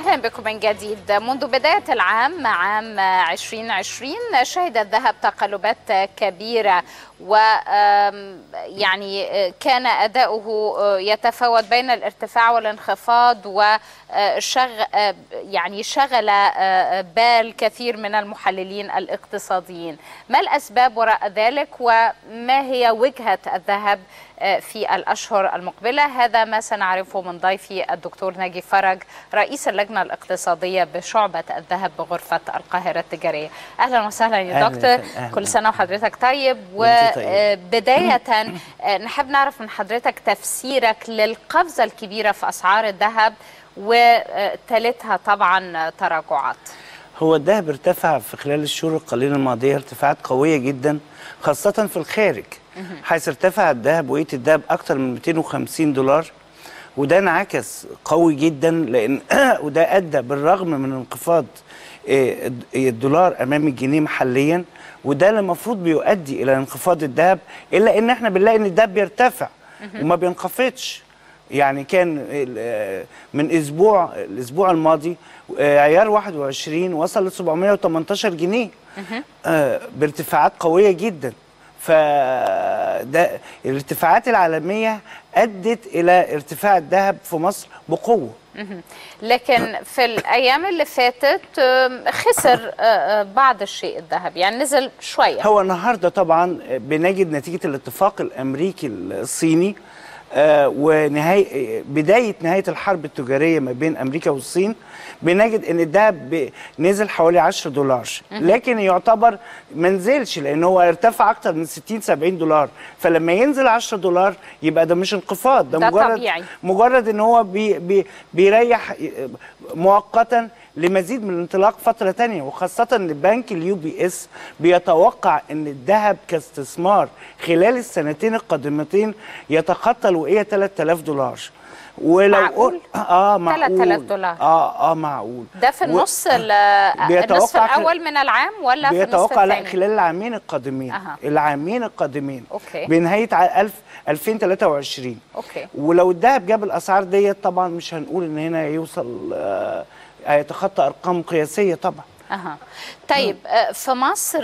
أهلا بكم من جديد منذ بداية العام عام 2020 شهد الذهب تقلبات كبيرة و يعني كان أداؤه يتفاوت بين الارتفاع والانخفاض وشغ يعني شغل بال كثير من المحللين الاقتصاديين ما الأسباب وراء ذلك وما هي وجهة الذهب في الأشهر المقبلة هذا ما سنعرفه من ضيفي الدكتور ناجي فرج رئيس اللجنة الاقتصادية بشعبة الذهب بغرفة القاهرة التجارية أهلا وسهلا يا دكتور كل سنة وحضرتك طيب وبداية نحب نعرف من حضرتك تفسيرك للقفزة الكبيرة في أسعار الذهب وتالتها طبعا تراجعات هو الذهب ارتفع في خلال الشهور القليلة الماضية ارتفاعات قوية جدا خاصة في الخارج حيث ارتفع الذهب وقيت الذهب أكثر من 250 دولار وده انعكس قوي جدا لأن وده أدى بالرغم من انخفاض الدولار أمام الجنيه محليا وده اللي المفروض بيؤدي إلى انخفاض الذهب إلا إن احنا بنلاقي إن الذهب بيرتفع وما بينخفضش يعني كان من اسبوع الاسبوع الماضي عيار 21 وصل ل 718 جنيه بارتفاعات قويه جدا فده الارتفاعات العالميه ادت الى ارتفاع الذهب في مصر بقوه لكن في الايام اللي فاتت خسر بعض الشيء الذهب يعني نزل شويه هو النهارده طبعا بنجد نتيجه الاتفاق الامريكي الصيني آه ونهاية بداية نهاية الحرب التجارية ما بين أمريكا والصين بنجد أن الذهب نزل حوالي 10 دولار لكن يعتبر ما نزلش لأن هو ارتفع أكتر من 60 70 دولار فلما ينزل 10 دولار يبقى ده مش انخفاض ده, ده مجرد طبيعي. مجرد أن هو بي بي بيريح مؤقتا لمزيد من الانطلاق فتره ثانيه وخاصه ان بنك اليو بي اس بيتوقع ان الذهب كاستثمار خلال السنتين القادمتين يتخطى الوقيه 3000 دولار ولو معقول؟ اه معقول 3000 دولار اه اه معقول ده في النص و... النصف الاول من العام ولا في النصف بيتوقع لا الثاني؟ خلال العامين القادمين أه. العامين القادمين أوكي. بنهايه 1000 2023 اوكي ولو الذهب جاب الاسعار ديت طبعا مش هنقول ان هنا يوصل آه هيتخطى ارقام قياسيه طبعا أها. طيب في مصر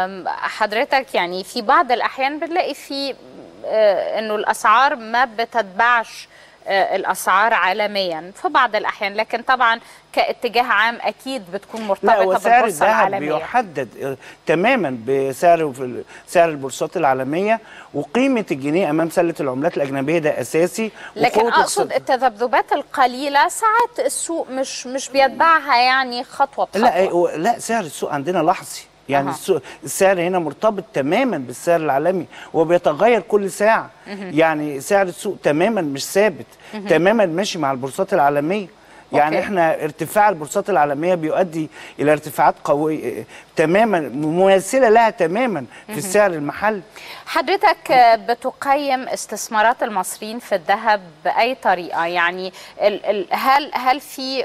حضرتك يعني في بعض الاحيان بنلاقي في انه الاسعار ما بتتبعش الاسعار عالميا في بعض الاحيان لكن طبعا كاتجاه عام اكيد بتكون مرتبطه بالبورصه بالبورصه العالميه بيحدد تماما بسعر سعر البورصات العالميه وقيمه الجنيه امام سله العملات الاجنبيه ده اساسي لكن اقصد التذبذبات القليله ساعات السوق مش مش بيتبعها يعني خطوه بخطوه لا لا سعر السوق عندنا لحظي يعني أه. السوق السعر هنا مرتبط تماما بالسعر العالمي وبيتغير كل ساعه مه. يعني سعر السوق تماما مش ثابت مه. تماما ماشي مع البورصات العالميه يعني أوكي. احنا ارتفاع البورصات العالميه بيؤدي الى ارتفاعات قويه تماما مماثله لها تماما في السعر المحلي حضرتك بتقيم استثمارات المصريين في الذهب باي طريقه يعني هل هل في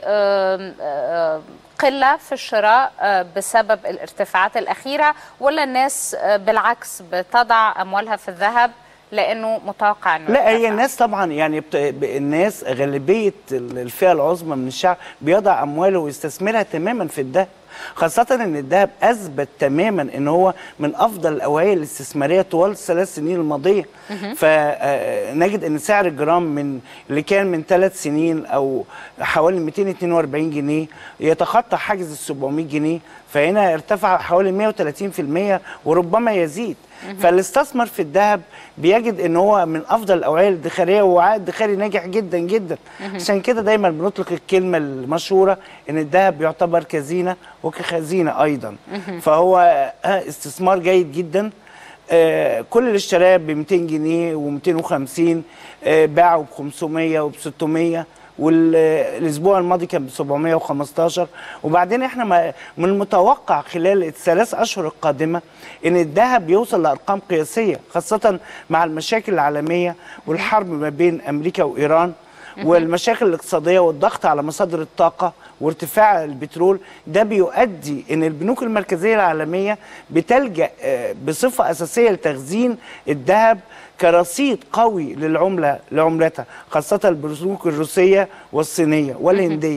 قله في الشراء بسبب الارتفاعات الاخيره ولا الناس بالعكس بتضع اموالها في الذهب لانه متوقع انه لا هي الناس طبعا يعني بت... الناس غالبيه الفئه العظمى من الشعب بيضع امواله ويستثمرها تماما في الذهب خاصة ان الذهب اثبت تماما ان هو من افضل الاوعية الاستثمارية طوال الثلاث سنين الماضية فنجد ان سعر الجرام من اللي كان من ثلاث سنين او حوالي 242 جنيه يتخطى حاجز ال 700 جنيه فهنا ارتفع حوالي 130% وربما يزيد فاللي استثمر في الذهب بيجد ان هو من افضل الاوعيه الادخاريه وعائد ادخاري ناجح جدا جدا عشان كده دايما بنطلق الكلمه المشهوره ان الذهب يعتبر كزينه وكخزينه ايضا فهو استثمار جيد جدا آه كل اللي اشتراه ب 200 جنيه و250 آه باعوا ب 500 وب 600 والاسبوع الماضي كان ب 715 وبعدين احنا ما من المتوقع خلال الثلاث اشهر القادمه ان الذهب يوصل لارقام قياسيه خاصه مع المشاكل العالميه والحرب ما بين امريكا وايران والمشاكل الاقتصاديه والضغط على مصادر الطاقه وارتفاع البترول ده بيؤدي ان البنوك المركزيه العالميه بتلجا بصفه اساسيه لتخزين الذهب كرصيد قوي للعمله لعملتها خاصه البنوك الروسيه والصينيه والهنديه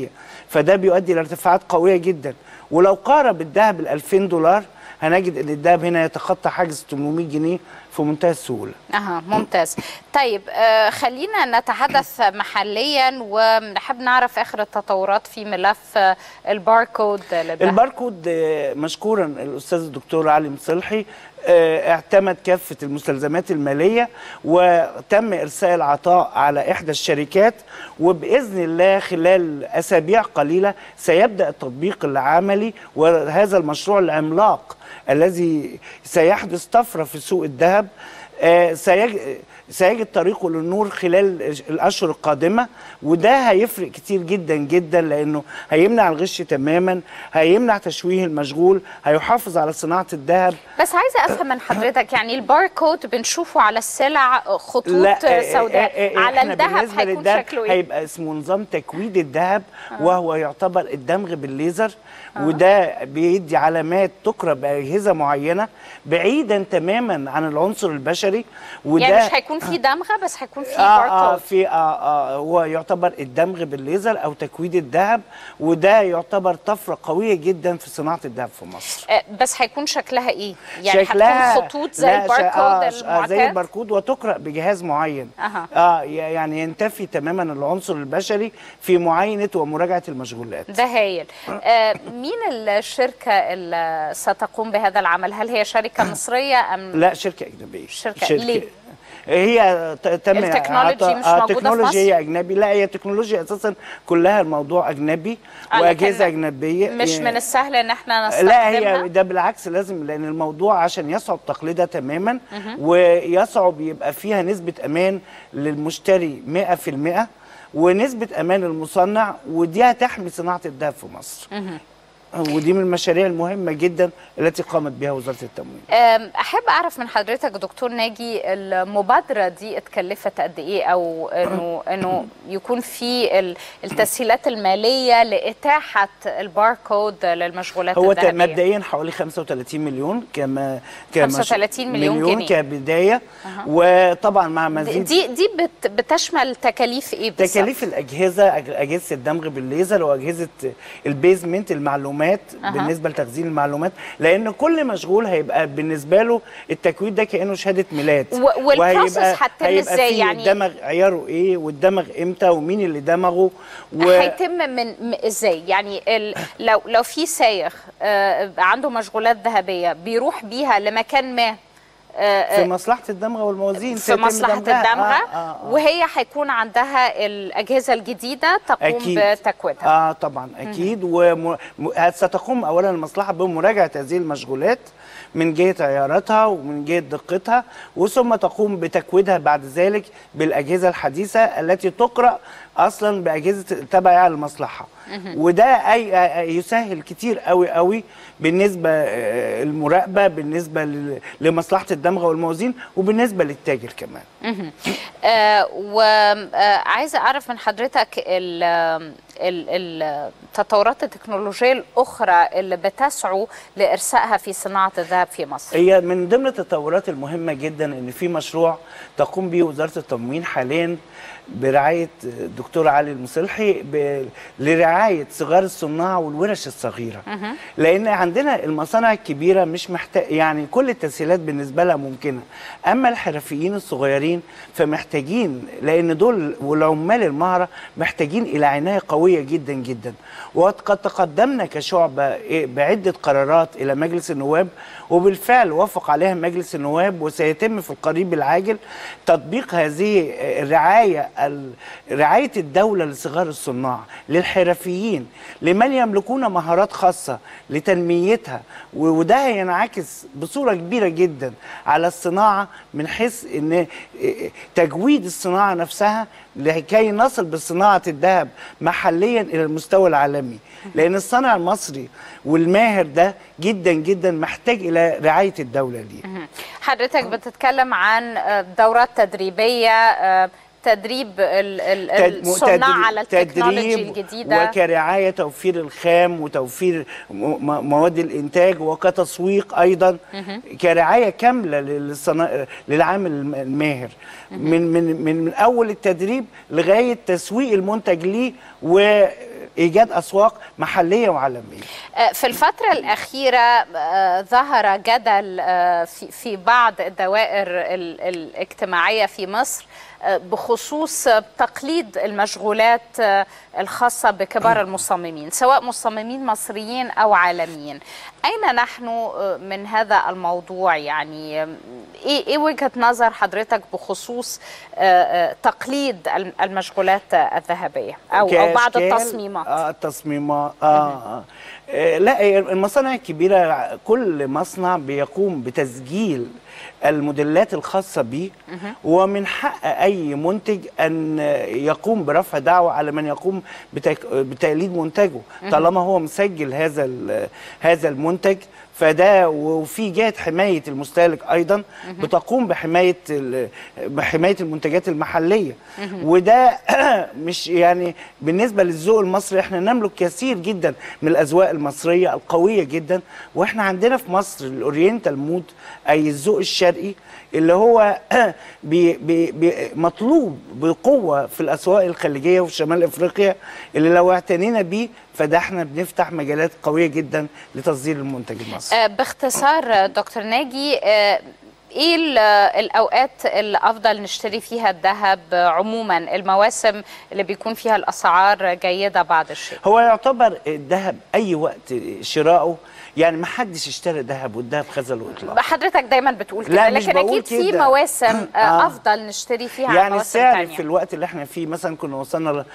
فده بيؤدي لارتفاعات قويه جدا ولو قارب الذهب ال 2000 دولار هنجد ان الذهب هنا يتخطى حاجز 800 جنيه في منتهى السهوله اها ممتاز طيب آه خلينا نتحدث محليا ونحب نعرف اخر التطورات في ملف آه الباركود للذهب الباركود آه، مشكورا الاستاذ الدكتور علي مصلحي آه، اعتمد كافه المستلزمات الماليه وتم ارسال عطاء على احدى الشركات وباذن الله خلال اسابيع قليله سيبدا التطبيق العملي وهذا المشروع العملاق الذي سيحدث طفره في سوق الذهب آه، سيج... سيجد طريقه للنور خلال الاشهر القادمه وده هيفرق كتير جدا جدا لانه هيمنع الغش تماما هيمنع تشويه المشغول هيحافظ على صناعه الذهب بس عايزه افهم من حضرتك يعني الباركود بنشوفه على السلع خطوط لا سوداء آه، آه، على إحنا الذهب بالنسبة هيكون للذهب شكله ايه هيبقى اسمه نظام تكويد الذهب وهو يعتبر الدمغ بالليزر وده بيدي علامات تقرا باجهزه معينه بعيدا تماما عن العنصر البشري وده يعني مش هيكون في دمغه بس هيكون في آه آه باركود في آه آه هو يعتبر الدمغ بالليزر او تكويد الذهب وده يعتبر طفره قويه جدا في صناعه الذهب في مصر آه، بس هيكون شكلها ايه؟ يعني شكلها هتكون خطوط زي لا، ش- الباركود آه ش- آه زي المعتاد؟ الباركود وتقرا بجهاز معين أها. اه ي- يعني ينتفي تماما العنصر البشري في معاينه ومراجعه المشغولات ده هايل آه مين الشركة اللي ستقوم بهذا العمل؟ هل هي شركة مصرية أم لا شركه اجنبيه شركة- ليه؟ هي ت- تم التكنولوجي عطا- مش آه، موجودة في تكنولوجي مصر؟ هي اجنبي لا هي تكنولوجيا اساسا كلها الموضوع اجنبي آه، واجهزه لكن اجنبيه مش يعني- من السهل ان احنا نستخدمها؟ لا هي ده بالعكس لازم لان الموضوع عشان يصعب تقليدها تماما ويصعب يبقى فيها نسبه امان للمشتري 100% ونسبه امان المصنع ودي هتحمي صناعه الذهب في مصر ودي من المشاريع المهمه جدا التي قامت بها وزاره التموين أم، احب اعرف من حضرتك دكتور ناجي المبادره دي اتكلفت قد ايه او انه انه يكون في ال- التسهيلات الماليه لاتاحه الباركود للمشغولات هو الذهبيه مبدئيا حوالي 35 مليون كما كمش- 35 مليون جنيه. كبدايه وطبعا مع مزيد دي دي بت بتشمل تكاليف ايه بالظبط؟ تكاليف الاجهزه أج- اجهزه الدمغ بالليزر واجهزه البيزمنت المعلومات أها. بالنسبه لتخزين المعلومات لان كل مشغول هيبقى بالنسبه له التكوين ده كانه شهاده ميلاد و- والبروسيس وهيبقى- هتتم هيبقى إزاي؟ فيه يعني- الدمغ عياره ايه والدمغ امتى ومين اللي دمغه و... هيتم من م- ازاي يعني ال... لو لو في سايق آه، عنده مشغولات ذهبيه بيروح بيها لمكان ما آه، في آه، مصلحه الدمغ والموازين في سيتم مصلحه دمغها. الدمغه آه آه آه. وهي هيكون عندها الاجهزه الجديده تقوم أكيد. بتكوينها اه طبعا اكيد وستقوم اولا المصلحه بمراجعه هذه المشغولات من جهه عياراتها ومن جهه دقتها وثم تقوم بتكويدها بعد ذلك بالاجهزه الحديثه التي تقرا اصلا باجهزه تبع للمصلحه وده اي أي- يسهل كتير قوي قوي بالنسبه آه، المراقبه بالنسبه لل- لمصلحه الدمغه والموازين وبالنسبه للتاجر كمان وعايزه اعرف من حضرتك ال- ال- التطورات التكنولوجيه الاخرى اللي بتسعوا لارسائها في صناعه الذهب في مصر هي من ضمن التطورات المهمة جدا ان في مشروع تقوم به وزارة التموين حاليا برعاية الدكتور علي المصلحي ب... لرعاية صغار الصناع والورش الصغيرة لان عندنا المصانع الكبيرة مش محتاج يعني كل التسهيلات بالنسبة لها ممكنة اما الحرفيين الصغيرين فمحتاجين لان دول والعمال المهرة محتاجين الى عناية قوية جدا جدا وقد تقدمنا كشعبة إيه بعدة قرارات الى مجلس النواب وبالفعل وافق عليها مجلس النواب وسيتم في القريب العاجل تطبيق هذه الرعاية ال- رعاية الدولة لصغار الصناع للحرفيين لمن يملكون مهارات خاصة لتنميتها و- وده هينعكس بصورة كبيرة جدا على الصناعة من حيث ان تجويد الصناعة نفسها لكي نصل بصناعة الذهب محليا إلى المستوى العالمي لأن الصنع المصري والماهر ده جدا جدا محتاج إلى رعاية الدولة ليه حضرتك بتتكلم عن آه، دورات تدريبيه آه، تدريب ال- ال- تد- الصناع تدري- على التكنولوجي تدريب الجديده وكرعاية توفير الخام وتوفير م- م- مواد الإنتاج وكتسويق أيضا كرعاية كاملة للصنا... للعامل الم- الماهر من, من من من أول التدريب لغاية تسويق المنتج ليه ايجاد اسواق محليه وعالميه آه، في الفترة الأخيرة آه، ظهر جدل آه، في في بعض الدوائر ال- الاجتماعية في مصر آه، بخصوص آه، تقليد المشغولات آه، الخاصة بكبار المصممين سواء مصممين مصريين أو عالميين أين نحن آه، من هذا الموضوع يعني آه، إيه إيه وجهة نظر حضرتك بخصوص آه، آه، تقليد الم- المشغولات آه، الذهبية أو أو بعض كأشكال، التصميمات اه التصميمات آه, آه. آه لا هي المصانع الكبيره كل مصنع بيقوم بتسجيل الموديلات الخاصه به ومن حق اي منتج ان يقوم برفع دعوه على من يقوم بتك- بتقليد منتجه طالما هو مسجل هذا ال- هذا المنتج فده وفي جهه حمايه المستهلك ايضا بتقوم بحمايه ال- بحمايه المنتجات المحليه وده مش يعني بالنسبه للذوق المصري احنا نملك كثير جدا من الاذواق المصريه القويه جدا واحنا عندنا في مصر الاورينتال مود اي الذوق الشرقي اللي هو بي بي بي مطلوب بقوه في الاسواق الخليجيه وفي شمال افريقيا اللي لو اعتنينا بيه فده احنا بنفتح مجالات قويه جدا لتصدير المنتج المصري آه، باختصار آه، دكتور ناجي آه، ايه ال- الاوقات اللي افضل نشتري فيها الذهب آه، عموما المواسم اللي بيكون فيها الاسعار جيده بعض الشيء هو يعتبر الذهب اي وقت شراؤه يعني ما حدش اشترى ذهب والذهب خذل واطلاق حضرتك دايما بتقول كده لا، مش لكن بقول اكيد في كده. مواسم آه، آه. افضل نشتري فيها عن يعني مواسم السعر تانية. في الوقت اللي احنا فيه مثلا كنا وصلنا ل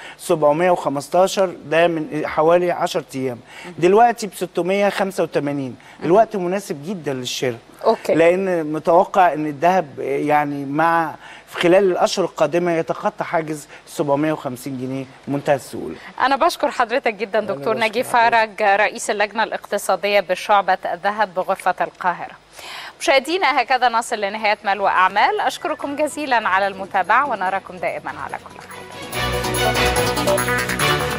715 ده من حوالي 10 ايام دلوقتي ب 685 الوقت مناسب جدا للشراء أوكي. لان متوقع ان الذهب يعني مع في خلال الاشهر القادمه يتخطى حاجز 750 جنيه بمنتهى السهوله أنا بشكر حضرتك جدا دكتور بشكر ناجي فرج رئيس اللجنة الاقتصادية بشعبة الذهب بغرفة القاهرة مشاهدينا هكذا نصل لنهاية ملوى أعمال أشكركم جزيلا على المتابعة ونراكم دائما على كل خير